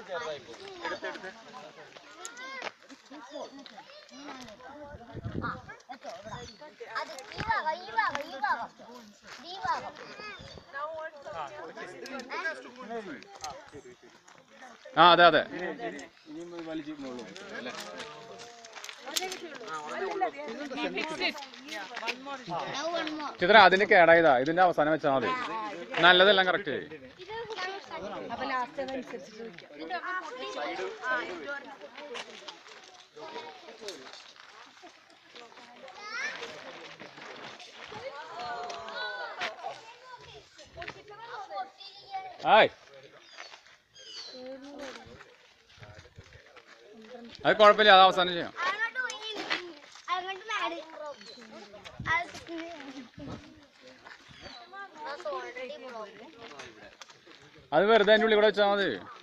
അത് ഈ ഭാഗം ഈ ഭാഗം ഈ ഭാഗം ഈ ഭാഗം ആ അതെ അതെ Now one more. ചിത്ര അതിന് കേടായതാ ഇതിന്റെ അവസാനം വെച്ചാൽ മതി നല്ലതെല്ലാം കറക്റ്റ് ഇത് ഞങ്ങൾ അപ്പൊ ലാസ്റ്റ് അതനുസരിച്ചിട്ട് വെക്കാം ആയ് അത് കുഴപ്പമില്ല അത് അവസാനം ചെയ്യാം അങ്ങോട്ട് പോയി അങ്ങോട്ട് മാറി അത് വെറുതെ അതിൻ്റെ ഉള്ളിൽ കൂടെ വെച്ചാൽ മതി